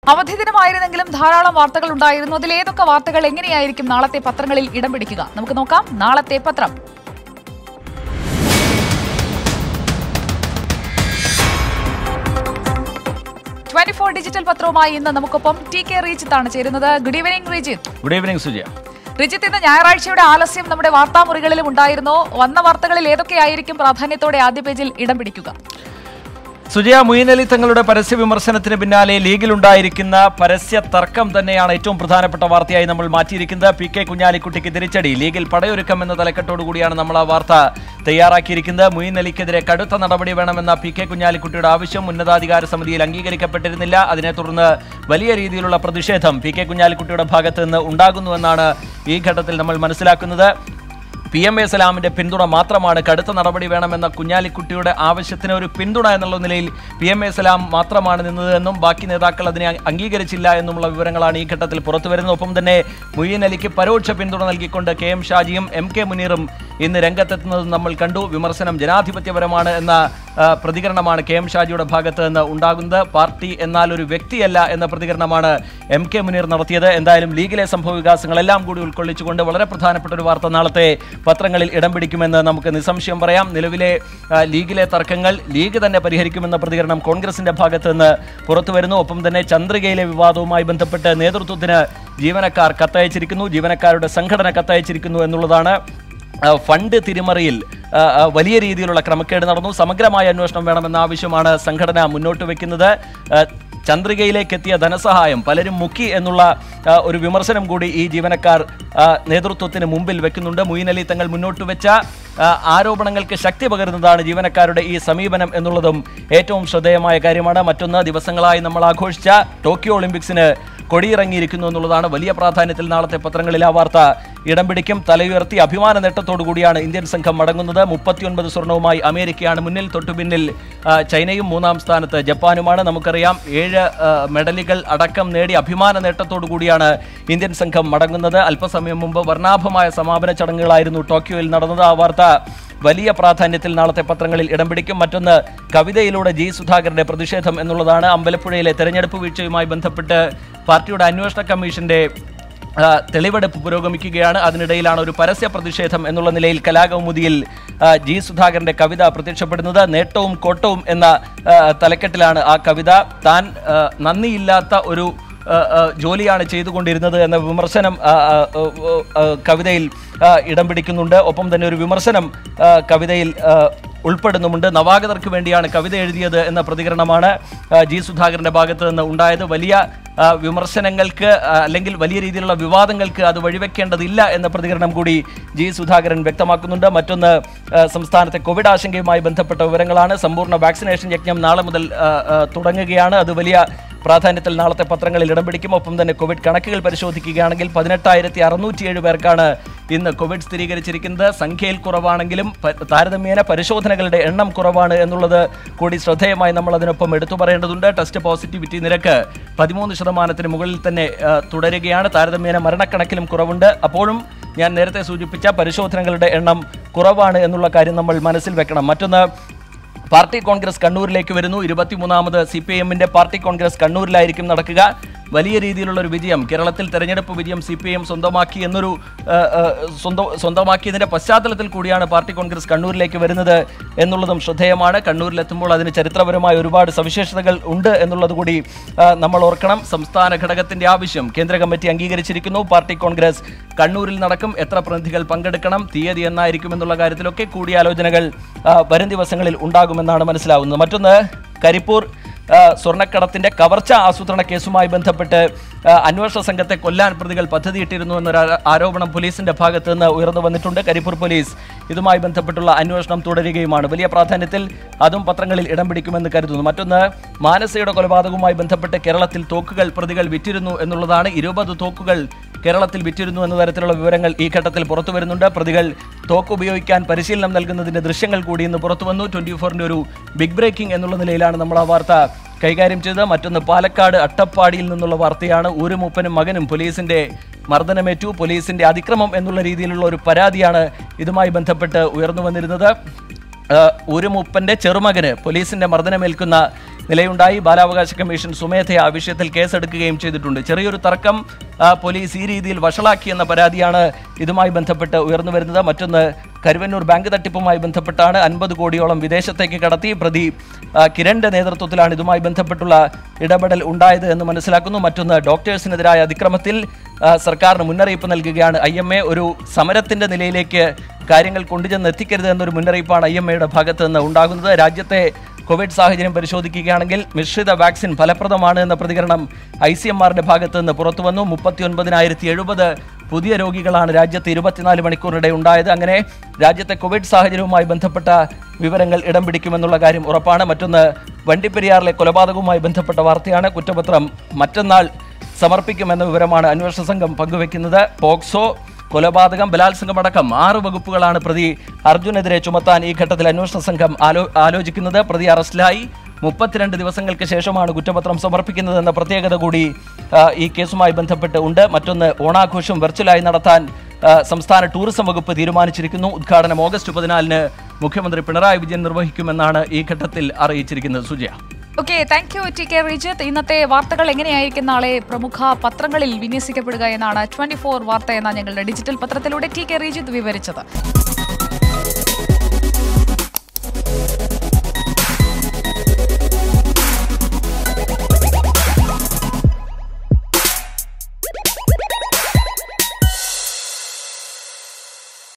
അവധി ദിനമായിരുന്നെങ്കിലും ധാരാളം വാർത്തകൾ ഉണ്ടായിരുന്നു അതിൽ ഏതൊക്കെ വാർത്തകൾ എങ്ങനെയായിരിക്കും നാളത്തെ പത്രങ്ങളിൽ ഇടം പിടിക്കുക നമുക്ക് നോക്കാം നാളത്തെ പത്രം ട്വന്റി ഫോർ ഡിജിറ്റൽ പത്രവുമായി ഇന്ന് നമുക്കൊപ്പം ടി കെ റീജിത്താണ് ചേരുന്നത് good evening Rejith good evening Sujaya Rijith ഇന്ന് ഞായറാഴ്ചയുടെ ആലസ്യം നമ്മുടെ വാർത്താമുറികളിലും ഉണ്ടായിരുന്നു വന്ന വാർത്തകളിൽ ഏതൊക്കെയായിരിക്കും പ്രാധാന്യത്തോടെ ആദ്യ പേജിൽ ഇടം പിടിക്കുക സുജയ മുയിൻ അലി തങ്ങളുടെ പരസ്യ വിമർശനത്തിന് പിന്നാലെ ലീഗിലുണ്ടായിരിക്കുന്ന പരസ്യ തർക്കം തന്നെയാണ് ഏറ്റവും പ്രധാനപ്പെട്ട വാർത്തയായി നമ്മൾ മാറ്റിയിരിക്കുന്നത് പി കെ കുഞ്ഞാലിക്കുട്ടിക്ക് തിരിച്ചടി ലീഗിൽ പടയൊരുക്കം എന്ന തലക്കെട്ടോടുകൂടിയാണ് നമ്മൾ ആ വാർത്ത തയ്യാറാക്കിയിരിക്കുന്നത് മുയിൻ അലിക്കെതിരെ കടുത്ത നടപടി വേണമെന്ന പി കെ കുഞ്ഞാലിക്കുട്ടിയുടെ ആവശ്യം ഉന്നതാധികാര സമിതിയിൽ അംഗീകരിക്കപ്പെട്ടിരുന്നില്ല അതിനെ തുടർന്ന് വലിയ രീതിയിലുള്ള പ്രതിഷേധം പി കെ കുഞ്ഞാലിക്കുട്ടിയുടെ ഭാഗത്ത് നിന്ന് ഉണ്ടാകുന്നുവെന്നാണ് ഈ ഘട്ടത്തിൽ നമ്മൾ മനസ്സിലാക്കുന്നത് പി എം എ സലാമിന്റെ പിന്തുണ മാത്രമാണ് കടുത്ത നടപടി വേണമെന്ന കുഞ്ഞാലിക്കുട്ടിയുടെ ആവശ്യത്തിന് ഒരു പിന്തുണ എന്നുള്ള നിലയിൽ പി എം എ സലാം മാത്രമാണ് നിന്നതെന്നും ബാക്കി നേതാക്കൾ അതിനെ അ- അംഗീകരിച്ചില്ല എന്നുമുള്ള വിവരങ്ങളാണ് ഈ ഘട്ടത്തിൽ പുറത്തു വരുന്നത് ഒപ്പം തന്നെ മുയ്യൻ അലിക്ക് പരോക്ഷ പിന്തുണ നൽകിക്കൊണ്ട് കെ എം ഷാജിയും എം കെ മുനീറും ഇന്ന് രംഗത്തെത്തുന്നത് നമ്മൾ കണ്ടു വിമർശനം ജനാധിപത്യപരമാണ് എന്ന ആ, പ്രതികരണമാണ് കെ എം ഷാജിയുടെ ഭാഗത്ത് നിന്ന് ഉണ്ടാകുന്നത് പാർട്ടി എന്നാൽ ഒരു വ്യക്തിയല്ല എന്ന പ്രതികരണമാണ് എം കെ മുനീർ നടത്തിയത് എന്തായാലും ലീഗിലെ സംഭവ വികാസങ്ങളെല്ലാം കൂടി ഉൾക്കൊള്ളിച്ചുകൊണ്ട് വളരെ പ്രധാനപ്പെട്ട ഒരു വാർത്ത നാളത്തെ പത്രങ്ങളിൽ ഇടം പിടിക്കുമെന്ന് നമുക്ക് നിസ്സംശയം പറയാം നിലവിലെ ആ, ലീഗിലെ തർക്കങ്ങൾ ലീഗ് തന്നെ പരിഹരിക്കുമെന്ന പ്രതികരണം കോൺഗ്രസിന്റെ ഭാഗത്ത് നിന്ന് പുറത്തു വരുന്നു ഒപ്പം തന്നെ ചന്ദ്രികയിലെ വിവാദവുമായി ബന്ധപ്പെട്ട് നേതൃത്വത്തിന് ജീവനക്കാർ കത്തയച്ചിരിക്കുന്നു ജീവനക്കാരുടെ സംഘടന കത്തയച്ചിരിക്കുന്നു എന്നുള്ളതാണ് ആ, ഫണ്ട് തിരിമറിയിൽ ആ, ആ, വലിയ രീതിയിലുള്ള ക്രമക്കേട് നടന്നു സമഗ്രമായ അന്വേഷണം വേണമെന്ന ആവശ്യമാണ് സംഘടന മുന്നോട്ട് വെക്കുന്നത് ആ, ചന്ദ്രികയിലേക്ക് എത്തിയ ധനസഹായം പലരും മുക്കി എന്നുള്ള ആ, ഒരു വിമർശനം കൂടി ഈ ജീവനക്കാർ ആ, നേതൃത്വത്തിന് മുമ്പിൽ വെക്കുന്നുണ്ട് മുയിൻ അലി തങ്ങൾ മുന്നോട്ട് വെച്ച ആ, ആരോപണങ്ങൾക്ക് ശക്തി പകരുന്നതാണ് ജീവനക്കാരുടെ ഈ സമീപനം എന്നുള്ളതും ഏറ്റവും ശ്രദ്ധേയമായ കാര്യമാണ് മറ്റൊന്ന് ദിവസങ്ങളായി നമ്മൾ ആഘോഷിച്ച ടോക്കിയോ ഒളിമ്പിക്സിന് കൊടിയിറങ്ങിയിരിക്കുന്നു എന്നുള്ളതാണ് വലിയ പ്രാധാന്യത്തിൽ നാളത്തെ പത്രങ്ങളിൽ ആ വാർത്ത ഇടം പിടിക്കും തലയുയർത്തി അഭിമാന നേട്ടത്തോടു കൂടിയാണ് ഇന്ത്യൻ സംഘം മടങ്ങുന്നത് മുപ്പത്തിയൊൻപത് സ്വർണവുമായി അമേരിക്കയാണ് മുന്നിൽ തൊട്ടുപിന്നിൽ ആ, ചൈനയും മൂന്നാം സ്ഥാനത്ത് ജപ്പാനുമാണ് നമുക്കറിയാം ഏഴ് ആ, മെഡലുകൾ അടക്കം നേടി അഭിമാന നേട്ടത്തോടു കൂടിയാണ് ഇന്ത്യൻ സംഘം മടങ്ങുന്നത് അല്പസമയം മുമ്പ് വർണ്ണാഭമായ സമാപന ചടങ്ങുകളായിരുന്നു ടോക്കിയോയിൽ നടന്നത് ആ വാർത്ത വലിയ പ്രാധാന്യത്തിൽ നാളത്തെ പത്രങ്ങളിൽ ഇടം പിടിക്കും മറ്റൊന്ന് കവിതയിലൂടെ ജി സുധാകരന്റെ പ്രതിഷേധം എന്നുള്ളതാണ് അമ്പലപ്പുഴയിലെ തെരഞ്ഞെടുപ്പ് വീഴ്ചയുമായി ബന്ധപ്പെട്ട് പാർട്ടിയുടെ അന്വേഷണ കമ്മീഷന്റെ ആ, തെളിവെടുപ്പ് പുരോഗമിക്കുകയാണ് അതിനിടയിലാണ് ഒരു പരസ്യ പ്രതിഷേധം എന്നുള്ള നിലയിൽ കലാകൗമുദിയിൽ ആ, ജി സുധാകരന്റെ കവിത പ്രത്യക്ഷപ്പെടുന്നത് നേട്ടവും കോട്ടവും എന്ന ആ, തലക്കെട്ടിലാണ് ആ കവിത താൻ ആ, നന്ദിയില്ലാത്ത ഒരു ആ, ആ, ജോലിയാണ് ചെയ്തുകൊണ്ടിരുന്നത് എന്ന വിമർശനം ആ, ആ, ആ, ആ, കവിതയിൽ ആ, ഇടം പിടിക്കുന്നുണ്ട് ഒപ്പം തന്നെ ഒരു വിമർശനം ആ, കവിതയിൽ ആ, ഉൾപ്പെടുന്നുമുണ്ട് നവാഗതർക്ക് വേണ്ടിയാണ് കവിത എഴുതിയത് എന്ന പ്രതികരണമാണ് ആ, ജി സുധാകരന്റെ ഭാഗത്ത് നിന്ന് ഉണ്ടായത് വലിയ ആ, വിമർശനങ്ങൾക്ക് ആ, അല്ലെങ്കിൽ വലിയ രീതിയിലുള്ള വിവാദങ്ങൾക്ക് അത് വഴിവെക്കേണ്ടതില്ല എന്ന പ്രതികരണം കൂടി ജി സുധാകരൻ വ്യക്തമാക്കുന്നുണ്ട് മറ്റൊന്ന് ആ, സംസ്ഥാനത്തെ കോവിഡ് ആശങ്കയുമായി ബന്ധപ്പെട്ട വിവരങ്ങളാണ് സമ്പൂർണ്ണ വാക്സിനേഷൻ യജ്ഞം നാളെ മുതൽ ആ, ആ, തുടങ്ങുകയാണ് അത് വലിയ പ്രാധാന്യത്തിൽ നാളത്തെ പത്രങ്ങളിൽ ഇടം പിടിക്കും ഒപ്പം തന്നെ കോവിഡ് കണക്കുകൾ പരിശോധിക്കുകയാണെങ്കിൽ പതിനെട്ടായിരത്തി അറുന്നൂറ്റിയേഴ് പേർക്കാണ് ഇന്ന് കോവിഡ് സ്ഥിരീകരിച്ചിരിക്കുന്നത് സംഖ്യയിൽ കുറവാണെങ്കിലും പ- താരതമ്യേന പരിശോധനകളുടെ എണ്ണം കുറവാണ് എന്നുള്ളത് കൂടി ശ്രദ്ധേയമായി നമ്മൾ അതിനൊപ്പം എടുത്തു പറയേണ്ടതുണ്ട് ടെസ്റ്റ് പോസിറ്റിവിറ്റി നിരക്ക് പതിമൂന്ന് ശതമാനത്തിന് മുകളിൽ തന്നെ ആ, തുടരുകയാണ് താരതമ്യേന മരണക്കണക്കിലും കുറവുണ്ട് അപ്പോഴും ഞാൻ നേരത്തെ സൂചിപ്പിച്ച പരിശോധനകളുടെ എണ്ണം കുറവാണ് എന്നുള്ള കാര്യം നമ്മൾ മനസ്സിൽ വെക്കണം മറ്റൊന്ന് പാർട്ടി കോൺഗ്രസ് കണ്ണൂരിലേക്ക് വരുന്നു ഇരുപത്തിമൂന്നാമത് സി പി എമ്മിന്റെ പാർട്ടി കോൺഗ്രസ് കണ്ണൂരിലായിരിക്കും നടക്കുക വലിയ രീതിയിലുള്ള ഒരു വിജയം കേരളത്തിൽ തെരഞ്ഞെടുപ്പ് വിജയം സി പി എം സ്വന്തമാക്കി എന്നൊരു ആ, ആ, സ്വന്തം സ്വന്തമാക്കിയതിന്റെ പശ്ചാത്തലത്തിൽ കൂടിയാണ് പാർട്ടി കോൺഗ്രസ് കണ്ണൂരിലേക്ക് വരുന്നത് എന്നുള്ളതും ശ്രദ്ധേയമാണ് കണ്ണൂരിലെത്തുമ്പോൾ അതിന് ചരിത്രപരമായ ഒരുപാട് സവിശേഷതകൾ ഉണ്ട് എന്നുള്ളത് കൂടി ആ, നമ്മൾ ഓർക്കണം സംസ്ഥാന ഘടകത്തിന്റെ ആവശ്യം കേന്ദ്ര കമ്മിറ്റി അംഗീകരിച്ചിരിക്കുന്നു പാർട്ടി കോൺഗ്രസ് കണ്ണൂരിൽ നടക്കും എത്ര പ്രതിനിധികൾ പങ്കെടുക്കണം തീയതി എന്നായിരിക്കും എന്നുള്ള കാര്യത്തിലൊക്കെ കൂടിയാലോചനകൾ ആ, വരും ദിവസങ്ങളിൽ ഉണ്ടാകുമെന്നാണ് മനസ്സിലാവുന്നത് മറ്റൊന്ന് കരിപ്പൂർ ആ, സ്വർണ്ണക്കടത്തിന്റെ കവർച്ച ആസൂത്രണ കേസുമായി ബന്ധപ്പെട്ട് ആ, അന്വേഷണ സംഘത്തെ കൊല്ലാൻ പ്രതികൾ പദ്ധതിയിട്ടിരുന്നു എന്നൊരു ആ- ആരോപണം പോലീസിന്റെ ഭാഗത്ത് നിന്ന് ഉയർന്നു വന്നിട്ടുണ്ട് കരിപ്പൂർ പോലീസ് ഇതുമായി ബന്ധപ്പെട്ടുള്ള അന്വേഷണം തുടരുകയുമാണ് വലിയ പ്രാധാന്യത്തിൽ അതും പത്രങ്ങളിൽ ഇടം പിടിക്കുമെന്ന് കരുതുന്നു മറ്റൊന്ന് മാനസയുടെ കൊലപാതകവുമായി ബന്ധപ്പെട്ട് കേരളത്തിൽ തോക്കുകൾ പ്രതികൾ വിറ്റിരുന്നു എന്നുള്ളതാണ് ഇരുപത് തോക്കുകൾ കേരളത്തിൽ വിറ്റിരുന്നു എന്ന തരത്തിലുള്ള വിവരങ്ങൾ ഈ ഘട്ടത്തിൽ പുറത്തു വരുന്നുണ്ട് പ്രതികൾ തോക്ക് ഉപയോഗിക്കാൻ പരിശീലനം നൽകുന്നതിന്റെ ദൃശ്യങ്ങൾ കൂടി ഇന്ന് പുറത്തു വന്നു ട്വന്റി ഫോറിന്റെ ഒരു ബിഗ് ബ്രേക്കിംഗ് എന്നുള്ള നിലയിലാണ് നമ്മൾ ആ വാർത്ത കൈകാര്യം ചെയ്തത് മറ്റൊന്ന് പാലക്കാട് അട്ടപ്പാടിയിൽ നിന്നുള്ള വാർത്തയാണ് ഒരു മൂപ്പനും മകനും പോലീസിന്റെ മർദ്ദനമേറ്റു പോലീസിന്റെ അതിക്രമം എന്നുള്ള രീതിയിലുള്ള ഒരു പരാതിയാണ് ഇതുമായി ബന്ധപ്പെട്ട് ഉയർന്നു വന്നിരുന്നത് ആ, ഒരു മുപ്പന്റെ ചെറുമകന് പോലീസിന്റെ മർദ്ദനമേൽക്കുന്ന നിലയുണ്ടായി ബാലാവകാശ കമ്മീഷൻ സുമേധയാ ആ വിഷയത്തിൽ കേസെടുക്കുകയും ചെയ്തിട്ടുണ്ട് ചെറിയൊരു തർക്കം ആ, പോലീസ് ഈ രീതിയിൽ വഷളാക്കിയെന്ന പരാതിയാണ് ഇതുമായി ബന്ധപ്പെട്ട് ഉയർന്നു വരുന്നത് മറ്റൊന്ന് കരുവന്നൂർ ബാങ്ക് തട്ടിപ്പുമായി ബന്ധപ്പെട്ടാണ് അൻപത് കോടിയോളം വിദേശത്തേക്ക് കടത്തി പ്രതി ആ, കിരണിന്റെ നേതൃത്വത്തിലാണ് ഇതുമായി ബന്ധപ്പെട്ടുള്ള ഇടപെടൽ ഉണ്ടായത് എന്ന് മനസ്സിലാക്കുന്നു മറ്റൊന്ന് ഡോക്ടേഴ്സിനെതിരായ അതിക്രമത്തിൽ ആ, സർക്കാരിന് മുന്നറിയിപ്പ് നൽകുകയാണ് ഐ എം എ ഒരു സമരത്തിന്റെ നിലയിലേക്ക് കാര്യങ്ങൾ കൊണ്ടുചെന്ന് എത്തിക്കരുത് എന്നൊരു മുന്നറിയിപ്പാണ് ഐ എം എയുടെ ഭാഗത്ത് നിന്ന് ഉണ്ടാകുന്നത് രാജ്യത്തെ കോവിഡ് സാഹചര്യം പരിശോധിക്കുകയാണെങ്കിൽ മിശ്രിത വാക്സിൻ ഫലപ്രദമാണ് എന്ന പ്രതികരണം ഐ സി എം ആറിന്റെ ഭാഗത്ത് നിന്ന് പുറത്തു വന്നു മുപ്പത്തി ഒൻപതിനായിരത്തി എഴുപത് പുതിയ രോഗികളാണ് രാജ്യത്ത് ഇരുപത്തിനാല് മണിക്കൂറിനിടെ ഉണ്ടായത് അങ്ങനെ രാജ്യത്തെ കോവിഡ് സാഹചര്യവുമായി ബന്ധപ്പെട്ട വിവരങ്ങൾ ഇടം പിടിക്കുമെന്നുള്ള കാര്യം ഉറപ്പാണ് മറ്റൊന്ന് വണ്ടിപ്പെരിയാറിലെ കൊലപാതകവുമായി ബന്ധപ്പെട്ട വാർത്തയാണ് കുറ്റപത്രം മറ്റന്നാൾ സമർപ്പിക്കുമെന്ന വിവരമാണ് അന്വേഷണ സംഘം പങ്കുവെക്കുന്നത് പോക്സോ കൊലപാതകം ബലാത്സംഗം അടക്കം ആറ് വകുപ്പുകളാണ് പ്രതി അർജുനെതിരെ ചുമത്താൻ ഈ ഘട്ടത്തിൽ അന്വേഷണ സംഘം ആലോ ആലോചിക്കുന്നത് പ്രതി അറസ്റ്റിലായി മുപ്പത്തിരണ്ട് ദിവസങ്ങൾക്ക് ശേഷമാണ് കുറ്റപത്രം സമർപ്പിക്കുന്നതെന്ന പ്രത്യേകത കൂടി ആ, ഈ കേസുമായി ബന്ധപ്പെട്ട് ഉണ്ട് മറ്റൊന്ന് ഓണാഘോഷം വെർച്വലായി നടത്താൻ ആ, സംസ്ഥാന ടൂറിസം വകുപ്പ് തീരുമാനിച്ചിരിക്കുന്നു ഉദ്ഘാടനം ഓഗസ്റ്റ് പതിനാലിന് മുഖ്യമന്ത്രി പിണറായി വിജയൻ നിർവഹിക്കുമെന്നാണ് ഈ ഘട്ടത്തിൽ അറിയിച്ചിരിക്കുന്നത് Sujaya okay thank you T K Rijith ഇന്നത്തെ വാർത്തകൾ എങ്ങനെയായിരിക്കും നാളെ പ്രമുഖ പത്രങ്ങളിൽ വിന്യസിക്കപ്പെടുക എന്നാണ് ട്വന്റി ഫോർ വാർത്ത എന്ന ഞങ്ങളുടെ ഡിജിറ്റൽ പത്രത്തിലൂടെ ടി കെ റിജിത്ത് വിവരിച്ചത്